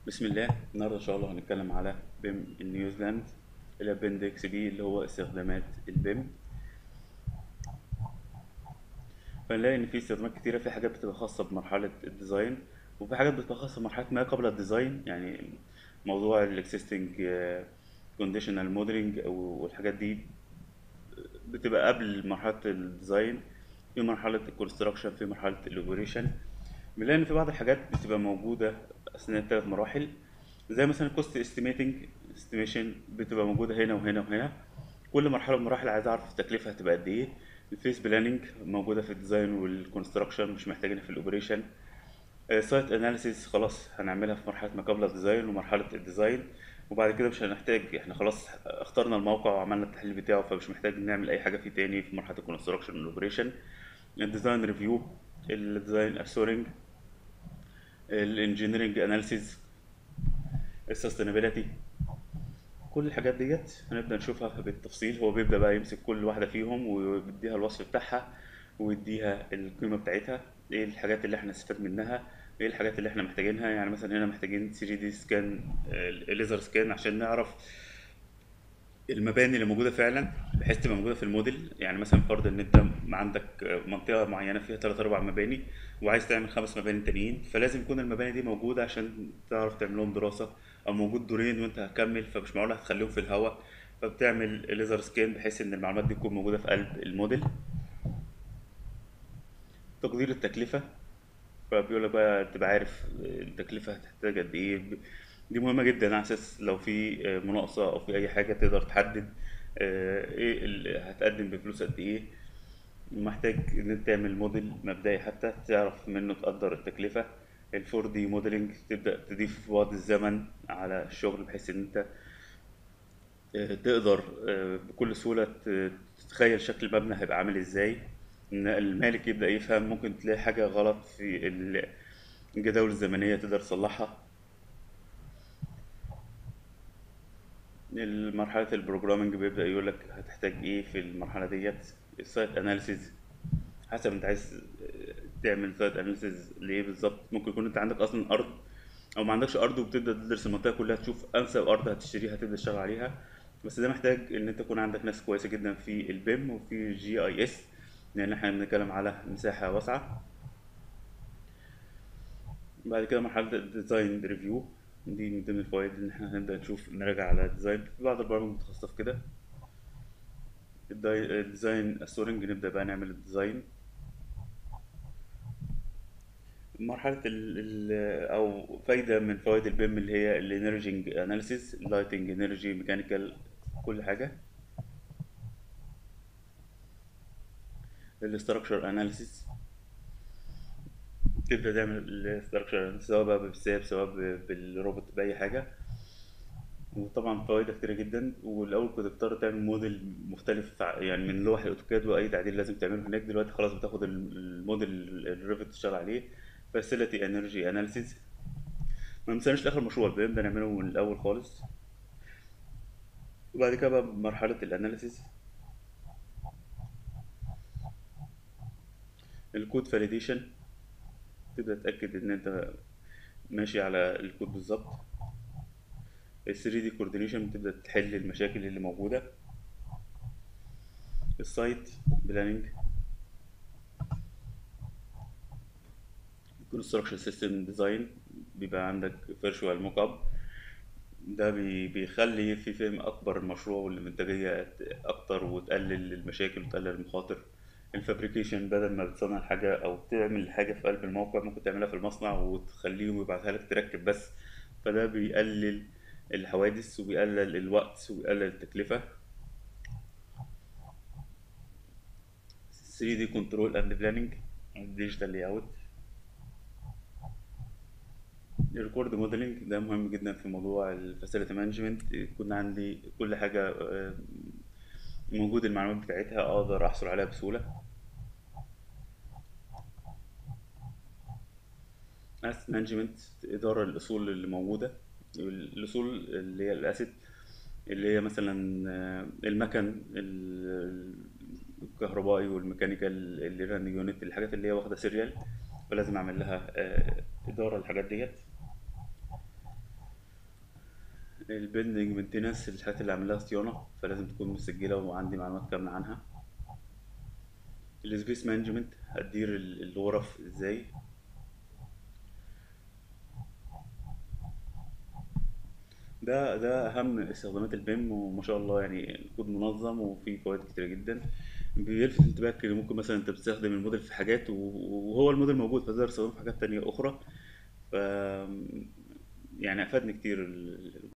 بسم الله النهارده ان شاء الله هنتكلم على بيم نيوزيلاند الابندكس بي اللي هو استخدامات البيم فنلاقي ان في استخدامات كتيره في حاجات بتبقى خاصه بمرحله الديزاين وفي حاجات بتبقى خاصه بمرحله ما قبل الديزاين يعني موضوع الاكسيستنج كونديشنال موديلنج والحاجات دي بتبقى قبل مرحله الديزاين في مرحله الكونستراكشن في مرحله الاوبريشن بنلاقي ان في بعض الحاجات بتبقى موجوده اثناء الثلاث مراحل زي مثلا الكوست استيميتنج استيميشن بتبقى موجوده هنا وهنا وهنا كل مرحله من المراحل عايز اعرف التكلفه هتبقى قد ايه الفيس بلاننج موجوده في الديزاين والكونستراكشن مش محتاجينها في الاوبريشن سايت اناليسيس خلاص هنعملها في مرحله ما قبل الديزاين ومرحله الديزاين وبعد كده مش هنحتاج احنا خلاص اخترنا الموقع وعملنا التحليل بتاعه فمش محتاج نعمل اي حاجه فيه تاني في مرحله الكونستراكشن والاوبريشن الديزاين ريفيو الديزاين اسورنج الانجينيرنج اناليسيز السستينابيلتي كل الحاجات ديت هنبدا نشوفها بالتفصيل هو بيبدا بقى يمسك كل واحده فيهم ويديها الوصف بتاعها ويديها القيمه بتاعتها ايه الحاجات اللي احنا نستفاد منها ايه الحاجات اللي احنا محتاجينها يعني مثلا هنا محتاجين 3 دي سكان الليزر سكان عشان نعرف المباني اللي موجوده فعلا بحيث تبقى موجوده في الموديل يعني مثلا فرض ان انت عندك منطقه معينه فيها ثلاث اربع مباني وعايز تعمل خمس مباني تانيين فلازم يكون المباني دي موجوده عشان تعرف تعمل لهم دراسه او موجود دورين وانت هتكمل فمش معقول هتخليهم في الهواء فبتعمل ليزر سكان بحيث ان المعلومات دي تكون موجوده في قلب الموديل تقدير التكلفه فبيقول لك بقى تبقى عارف التكلفه هتحتاج قد ايه دي مهمة جدا على أساس لو في مناقصة أو في أي حاجة تقدر تحدد إيه اللي هتقدم بفلوس قد إيه محتاج إن أنت تعمل موديل مبدئي حتى تعرف منه تقدر التكلفة الفور دي موديلنج تبدأ تضيف بعض الزمن على الشغل بحيث إن أنت تقدر بكل سهولة تتخيل شكل المبنى هيبقى عامل إزاي إن المالك يبدأ يفهم ممكن تلاقي حاجة غلط في الجداول الزمنية تقدر تصلحها مرحلة البروجرامنج بيبدأ يقول لك هتحتاج ايه في المرحلة ديت السايت اناليسيز حسب انت عايز تعمل سايت اناليسيز ليه بالظبط ممكن يكون انت عندك اصلا ارض او ما عندكش ارض وبتبدا تدرس المنطقه كلها تشوف انسب ارض هتشتريها تبدا تشتغل عليها بس ده محتاج ان انت يكون عندك ناس كويسه جدا في البيم وفي جي اي اس لان احنا بنتكلم على مساحه واسعه بعد كده مرحله الديزاين ريفيو دي من ضمن الفوائد ان احنا هنبدا نشوف نراجع على الديزاين في بعض البرامج متخصصه في كده الديزاين اسورنج نبدا بقى نعمل الديزاين مرحلة ال ال أو فايدة من فوائد البيم اللي هي الانرجينج اناليسيس لايتنج انرجي ميكانيكال كل حاجة الاستراكشر اناليسيس تبدا تعمل الاستراكشر سواء بقى بالساب سواء بالروبوت باي حاجه وطبعا فوائدها كتيره جدا والاول كنت بتضطر تعمل موديل مختلف يعني من لوح الاوتوكاد واي تعديل لازم تعمله هناك دلوقتي خلاص بتاخد الموديل الريفت تشتغل عليه فاسيلتي انرجي اناليسيز ما ننساش اخر مشروع بنبدا نعمله من الاول خالص وبعد كده بقى مرحله الاناليسيز الكود فاليديشن تبدأ تتأكد إن أنت ماشي على الكود بالظبط ال 3 دي كوردينيشن بتبدأ تحل المشاكل اللي موجودة السايت بلاننج كونستراكشن سيستم ديزاين بيبقى عندك فيرشوال موك اب ده بيخلي في فهم اكبر المشروع والانتاجيه اكتر وتقلل المشاكل وتقلل المخاطر الفابريكيشن بدل ما بتصنع حاجة أو تعمل حاجة في قلب الموقع ممكن تعملها في المصنع وتخليهم يبعتها لك تركب بس فده بيقلل الحوادث وبيقلل الوقت وبيقلل التكلفة 3D كنترول اند بلاننج ديجيتال لاي اوت الريكورد موديلنج ده مهم جدا في موضوع الفاسيلتي مانجمنت يكون عندي كل حاجة موجود المعلومات بتاعتها اقدر احصل عليها بسهولة اسيت مانجمنت ادارة الاصول اللي موجودة الاصول اللي هي الاسيت اللي هي مثلا المكن الكهربائي والميكانيكال اللي ران يونت الحاجات اللي هي واخدة سيريال فلازم اعمل لها ادارة الحاجات ديت البيلدينج مينتنس الحاجات اللي عاملها صيانة فلازم تكون مسجلة وعندي معلومات كاملة عنها السبيس مانجمنت هتدير ال- الغرف ازاي ده ده اهم استخدامات البيم وما شاء الله يعني الكود منظم وفيه فوائد كتيرة جدا بيلفت انتباهك ان ممكن مثلا انت بتستخدم الموديل في حاجات و- وهو الموديل موجود فتقدر تستخدمه في حاجات تانية اخرى ف يعني افادني كتير ال-